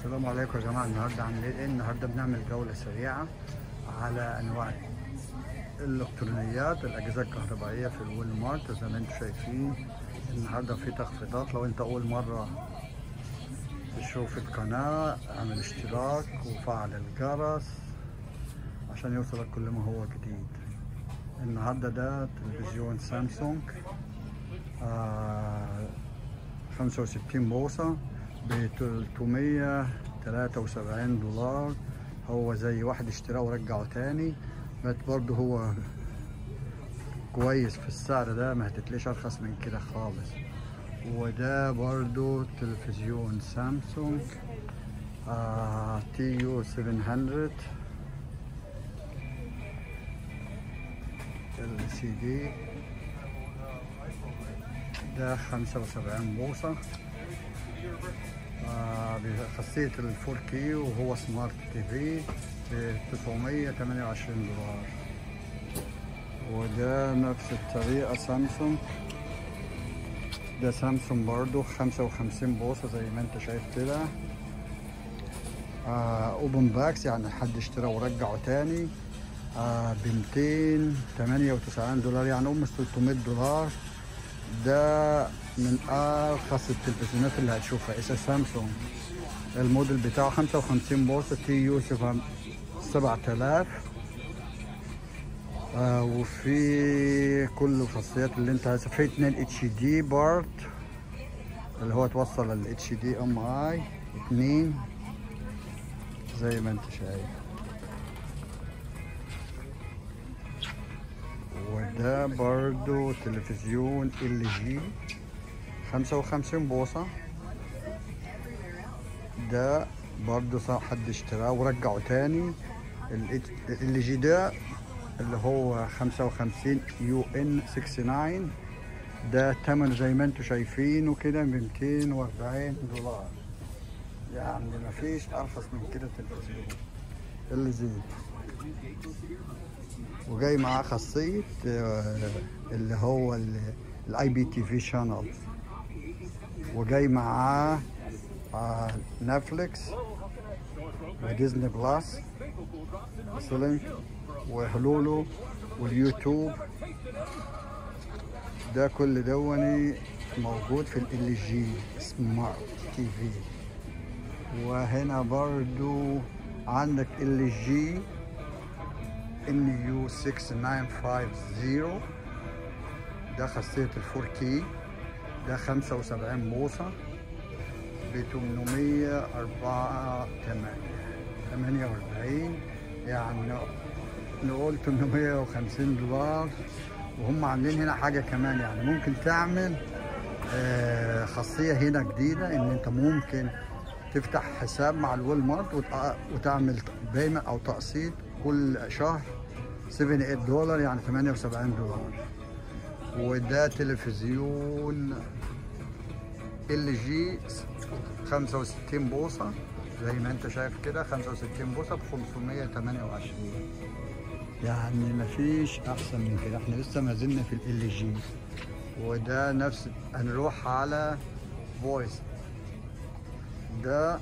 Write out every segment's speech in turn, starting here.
السلام عليكم يا جماعه النهارده عاملين ايه؟ النهارده بنعمل جوله سريعه على انواع الالكترونيات الاجهزه الكهربائيه في الوول مارت زي ما انتم شايفين النهارده في تخفيضات لو انت اول مره تشوف القناه اعمل اشتراك وفعل الجرس عشان يوصلك كل ما هو جديد النهارده ده تلفزيون سامسونج آه 65 بوصه ب 373 دولار هو زي واحد اشتراه ورجعه تاني بس برضه هو كويس في السعر ده ما هتتلاقيش ارخص من كده خالص وده برضه تلفزيون سامسونج آه تي يو 700 ال سي دي ده 75 بوصه آه بخاصية ال 4K وهو سمارت تي في ب 928 دولار وده نفس الطريقة سامسونج ده سامسونج برضو 55 بوصة زي ما انت شايف كده اوبن باكس يعني حد اشترى ورجعه تاني آه ب 298 دولار يعني قوم 300 دولار ده من ارخص التلفزيونات اللي هتشوفها اسا سامسونج الموديل بتاعه 55 بوصه تي يو 7000 آه وفي كل الخاصيات اللي انت عايزها في 2 اتش دي بارت اللي هو توصل ال اتش دي ام اي 2 زي ما انت شايف وده برضو تلفزيون ال جي 55 بوصة ده برضو حد اشتراه ورجعه تاني ال جي ده اللي هو 55 يو ان 69 ده تمن زي ما انتم شايفينه كده ب 240 دولار يعني مفيش ارخص من كده تلفزيون ال جي وجاي معاه خاصية اللي هو الاي بي تي في شانل وجاي معاه نتفليكس وديزني بلس مثلا وهلولو واليوتيوب ده كل دوني موجود في ال جي سمارت تي في وهنا برضو عندك ال جي ان يو 6950 ده خاصية الفور كي ده 75 بوصة ب 848 يعني نقول 850 دولار وهم عاملين هنا حاجة كمان يعني ممكن تعمل آه خاصية هنا جديدة ان انت ممكن تفتح حساب مع الوول مارت وتعمل بيمة او تقسيط كل شهر 7 دولار يعني 78 دولار وده تلفزيون ال جي 65 بوصة زي ما انت شايف كده 65 بوصة ب 528 يعني مفيش احسن من كده احنا لسه ما زلنا في ال جي وده نفس هنروح على فويس ده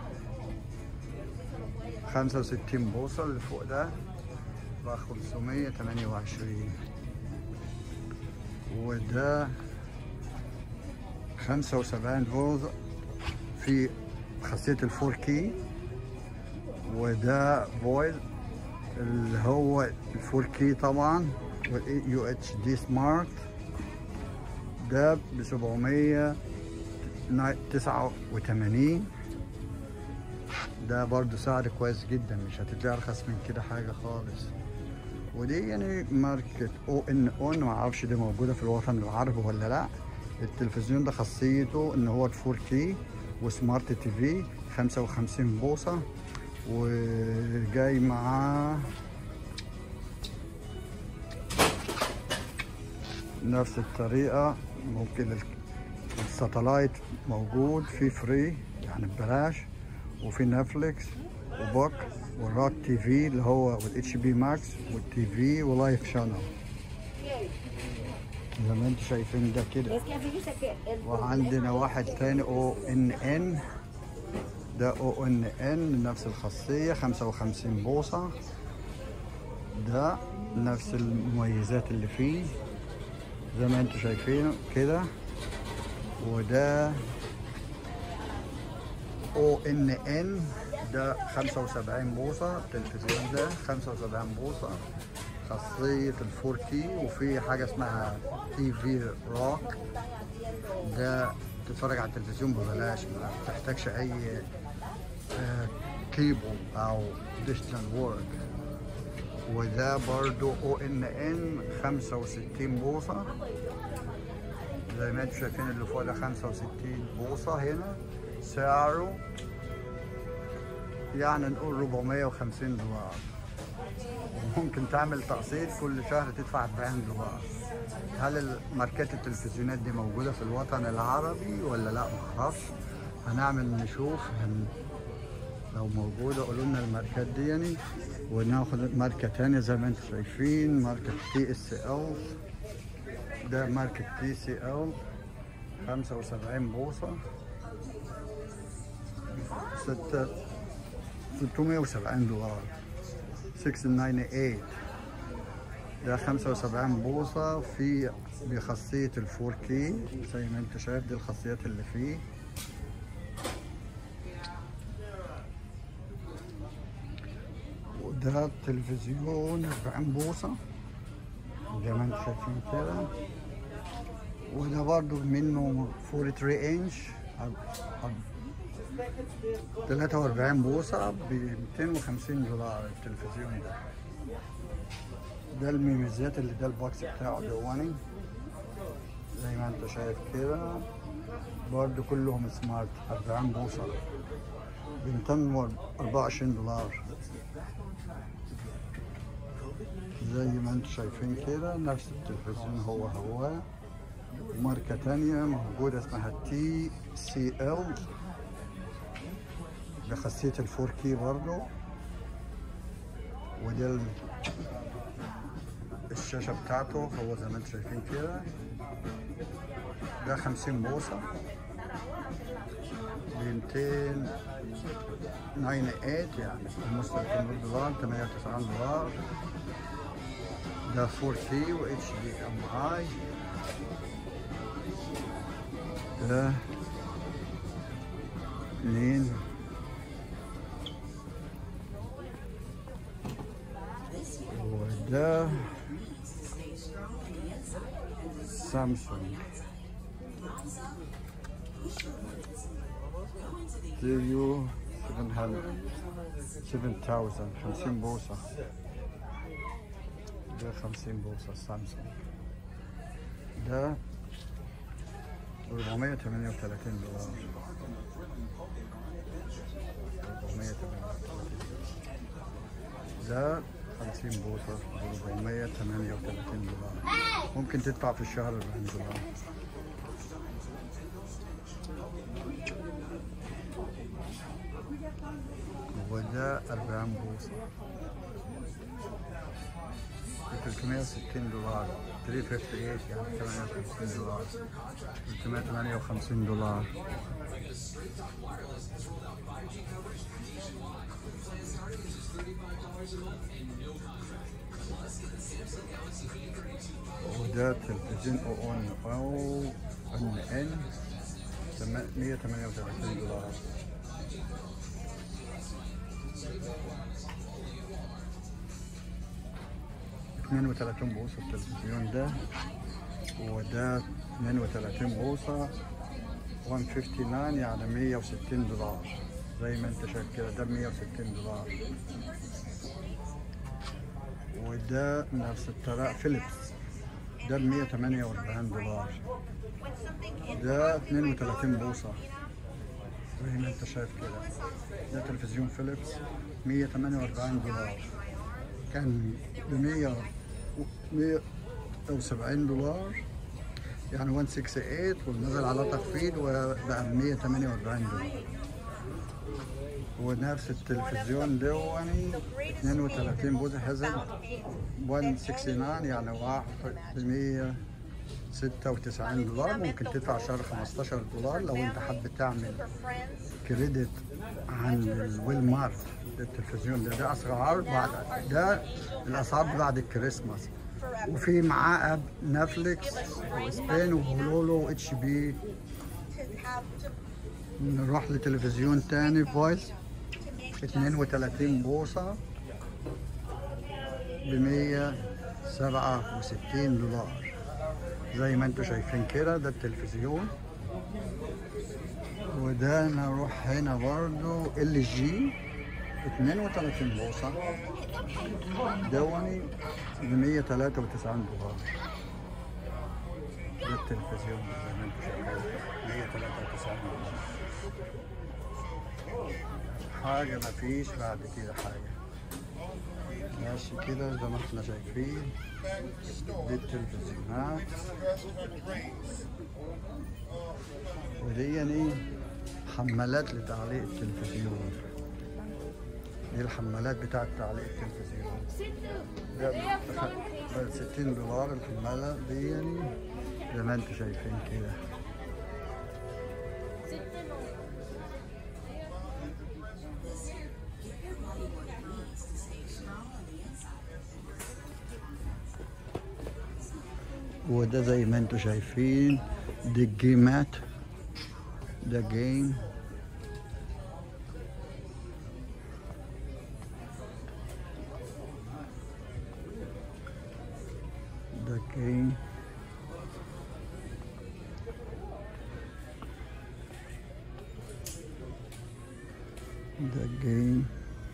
65 بوصة اللي فوق ده ب 528 وده 75 بوصة في خاصية الفور كي وده فويس اللي هو الفور كي طبعا واليو اتش دي سمارت ده ب 789 ده برضو سعر كويس جدا مش هتلاقي ارخص من كده حاجه خالص ودي يعني ماركة او ان اون ما اعرفش دي موجوده في الوطن العربي ولا لا التلفزيون ده خاصيته ان هو 4 كي وسمارت تي في 55 بوصه وجاي معاه نفس الطريقه ممكن الساتلايت موجود في فري يعني ببلاش وفي نتفليكس وبوك والروك تي في اللي هو والاتش بي ماكس والتي في ولايف شانل زي ما انتم شايفين ده كده Es que así dice que el وعندنا واحد تاني او ان ان وده او ان ان نفس الخاصية 55 بوصة ده نفس المميزات اللي فيه زي ما انتم شايفين كده وده او ان ان ده 75 بوصة التلفزيون ده 75 بوصة خاصية الفور كي وفي حاجة اسمها تي في روك ده تتفرج على التلفزيون ببلاش ما بتحتاجش اي آه، كيبل او ديجيتال وورد وده برضو او ان ان 65 بوصة زي ما انتم شايفين اللي فوق ده 65 بوصة هنا سعره يعني نقول 450 دولار ممكن تعمل تقسيط كل شهر تدفع 40 دولار هل ماركات التلفزيونات دي موجودة في الوطن العربي ولا لا معرفش هنعمل نشوف هن لو موجودة قولوا لنا الماركات دي يعني وناخد ماركة تانية زي ما انتم شايفين ماركة تي اس ال ده ماركة تي سي ال 75 بوصة ستة 670 دولار 698 ده 75 بوصة في بخاصية الفور كي زي ما انت شايف دي الخاصيات اللي فيه وده تلفزيون 40 بوصة زي ما انتم شايفين كده وده برضو منه 43 انش 43 بوصة ب 250 دولار التلفزيون ده ده الميميزات اللي ده البوكس بتاعه دواني زي ما انت شايف كده برضو كلهم سمارت 40 بوصة ب 224 دولار زي ما انتم شايفين كده نفس التلفزيون هو هو ماركة تانية موجودة اسمها تي سي ال بخاصية الفور كي برضو ودي ال- الشاشة بتاعته هو زي ما انتم شايفين كده ده 50 بوصة ب 298 يعني almost 300 دولار 98 دولار ده 4K و HDMI ده اتنين وده سامسونج ديو 700 7000 50 بوصة ده 50 بوصة سامسونج ده 438 دولار 438 ده 50 بوصة 438 دولار ممكن تدفع في الشهر 40 دولار وده 40 بوصة ب 360 دولار 358 يعني 58 دولار 358 دولار وده تلفزيون او ان او ان ان 138 دولار اثنين وثلاثين بوصة التلفزيون ده وده اثنين وثلاثين بوصة 159 يعني 160 دولار زي ما انت شايف كده ده 160 دولار وده نفس الطريقة فيليبس ده ب 148 دولار ده 32 بوصة زي ما انت شايف كده ده تلفزيون فيليبس 148 دولار كان ب 100 170 دولار يعني 168 ونزل على تخفيض وبقى ب 148 دولار ونفس التلفزيون دواني 32 بوزة هزل 169 يعني واحد ب 196 دولار ممكن تدفع شهر 15 دولار لو انت حابب تعمل كريدت عند الويل مارت ده التلفزيون ده ده اسعار بعد ده الاسعار بعد الكريسماس وفي معاه اب نتفليكس وسبين وهولولو واتش بي نروح لتلفزيون تاني فويس 32 بوصة ب 167 دولار زي ما انتم شايفين كده ده التلفزيون وده نروح هنا برضو ال جي 32 بوصة دوني ب 193 دولار ده التلفزيون زي ما انتم شايفين 193 دولار حاجة مفيش بعد كده حاجة ماشي كده زي ما احنا شايفين دي التلفزيونات ودي ايه حمالات لتعليق التلفزيون دي الحمالات بتاعت تعليق التلفزيون ده ب 60 دولار الحمالة دي يعني زي ما انتم شايفين كده وده زي ما انتم شايفين دي الجيمات ده جيم ده جيم ده جيم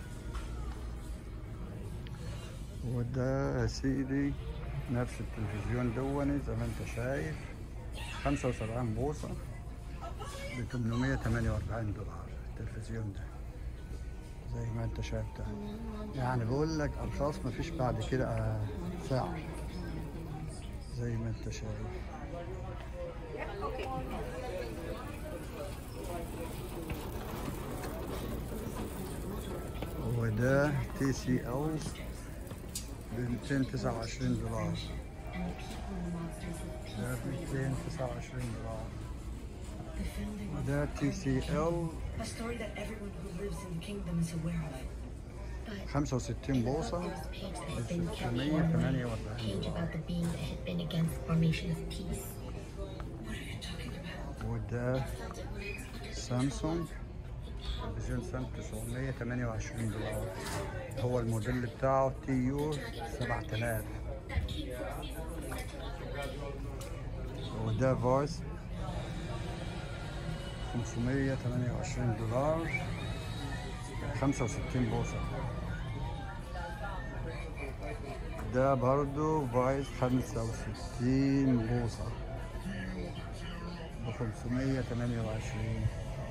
وده يا سيدي نفس التلفزيون دوني زي ما انت شايف 75 بوصة ب 848 دولار التلفزيون ده زي ما انت شايف ده يعني بقول لك ارخاص مفيش بعد كده آه، سعر زي ما انت شايف وده تي سي ال ب 229 دولار ده ب 229 دولار وده تي سي ال A story that everyone who lives in the kingdom is aware of. 65 بوصة There's a page that had been kept 648 page about the being that had been against formation of peace. وده سامسونج تلفزيون سام 928 دولار هو الموديل بتاعه تي يو 7000 وده فويس 528 دولار 65 بوصة ده برضو فويس 65 بوصة ب 528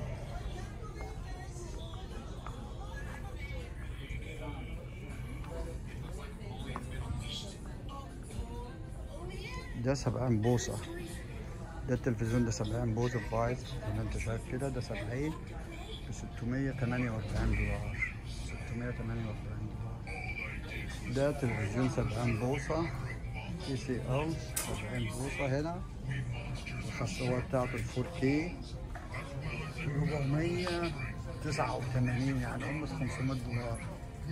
ده 70 بوصة ده التلفزيون ده 70 بوصة فايز زي ما انت شايف كده ده 70 ب 648 دولار 648 دولار ده تلفزيون 70 بوصة اي سي ال 70 بوصة هنا الخاصية بتاعته ال 4K 489 يعني almost 500 دولار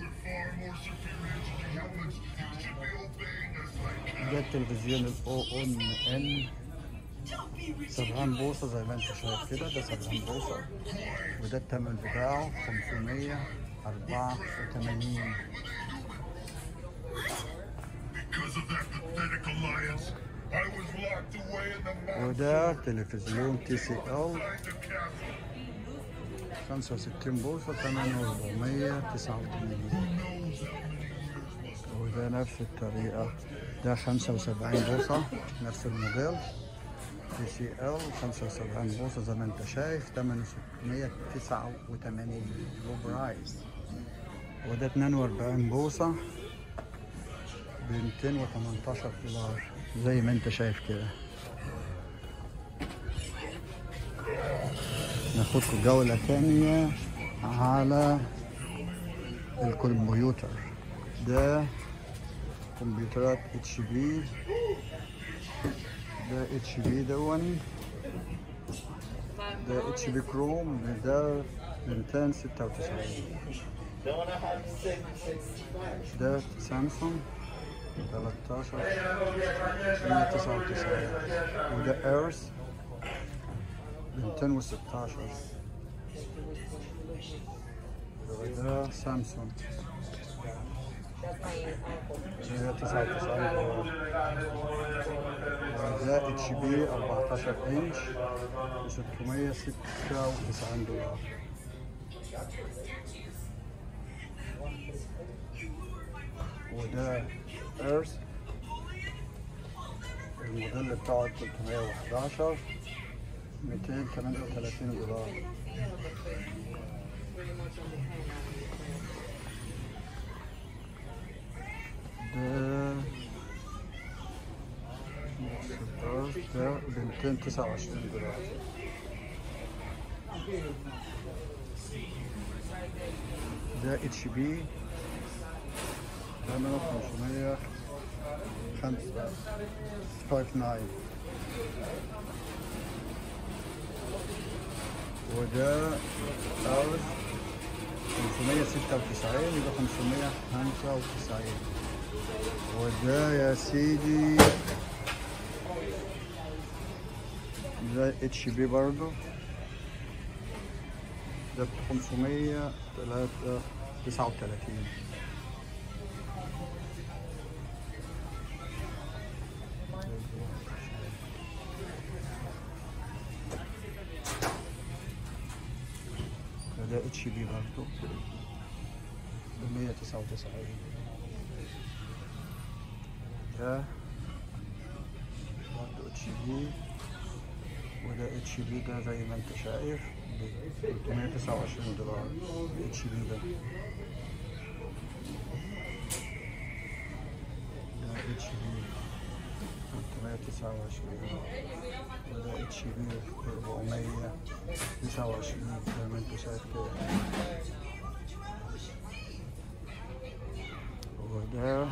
ده التلفزيون ال ON N 70 بوصة زي ما انت شايف كده ده 70 بوصة وده الثمن بتاعه 584 Because of that pathetic alliance, I was locked away in the وده تلفزيون تي سي ال mountains of Castle. 65 بوصة ثمنه 489 وده نفس الطريقة ده 75 بوصة نفس الموديل تي سي ال 75 بوصة زي ما انت شايف ثمنه 689 لو برايس وده 42 بوصة ب 218 دولار زي ما انت شايف كده ناخدكم جولة تانية على الكمبيوتر ده كمبيوترات اتش بي ده اتش بي دوني ده اتش بي كروم ده 296 ده سامسونج 13 199 وده ايرس 216 وده سامسونج 199 دولار وده اتش بي 14 انش ب 696 دولار وده ايرث الموديل بتاعه 311 238 دولار ده ده ب 229 دولار ده اتش بي ثمنه 559 وده أوز 596 يبقى 595 وده يا سيدي ده اتش بي برضه ده ب 539 ده اتش بي برضه ب 199 ده برضه اتش بي وده اتش بي ده زي ما انت شايف ب 329 دولار اتش بي ده ده اتش بي 329 وده اتش بي 429 زي ما انت شايف كده وده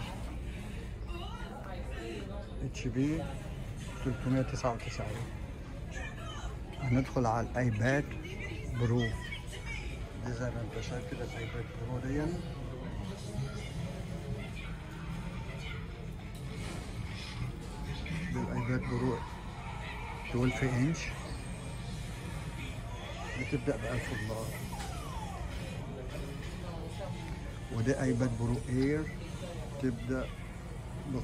اتش بي 399 هندخل على الايباد برو دي زي ما انت شايف كده الايباد برو دي دي الايباد برو 12 انش بتبدأ ب 1000 دولار وده ايباد برو اير تبدأ ب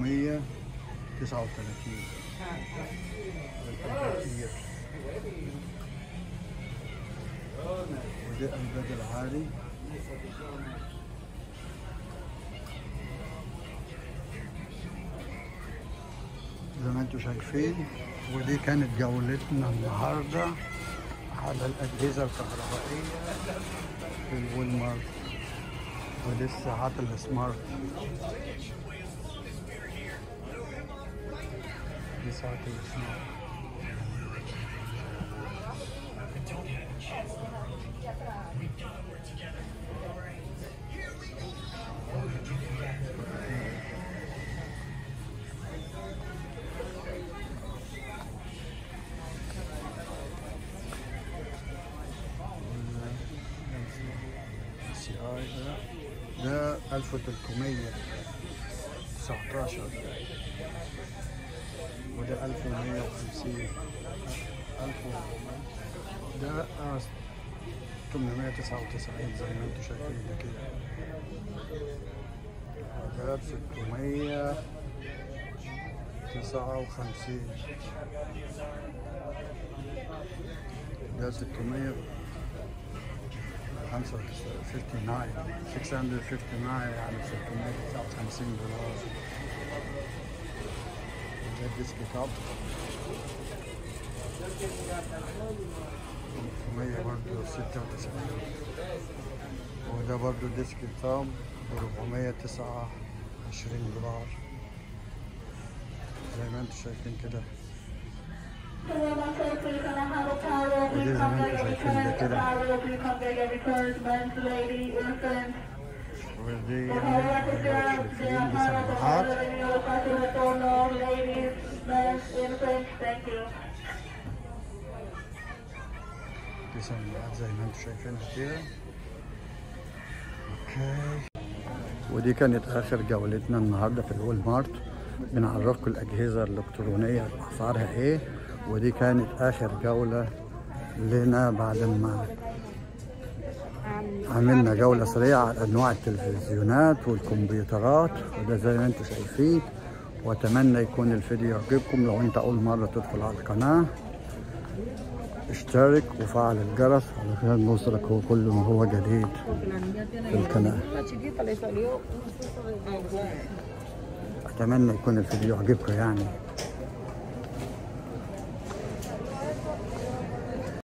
539 الايباد اير وده ايباد العالي زي ما انتم شايفين ودي كانت جولتنا النهارده على الأجهزة الكهربائية في الوالمارت ودي الساعات السمارت دي ساعات السمارت سي اي ده ده 1319 وده 1150 1400 ده آه 899 زي ما انتم شايفين ده كده ده ب 659 ده 600 59 659 يعني 659 دولار ده الديسك توب 500 برضه 96 وده برضه ديسك توب ب 429 دولار زي ما انتم شايفين كده ودي زي ما انتم شايفين ده كده ودي شايفين دي سماعات في سماعات زي ما انتم شايفينها كده اوكي ودي كانت اخر جولتنا النهارده في الوول مارت بنعرفكم الاجهزه الالكترونيه اسعارها ايه ودي كانت اخر جوله لنا بعد ما عملنا جولة سريعة على أنواع التلفزيونات والكمبيوترات وده زي ما انتم شايفين وأتمنى يكون الفيديو يعجبكم لو أنت أول مرة تدخل على القناة اشترك وفعل الجرس علشان يوصلك هو كل ما هو جديد في القناة أتمنى يكون الفيديو يعجبكم يعني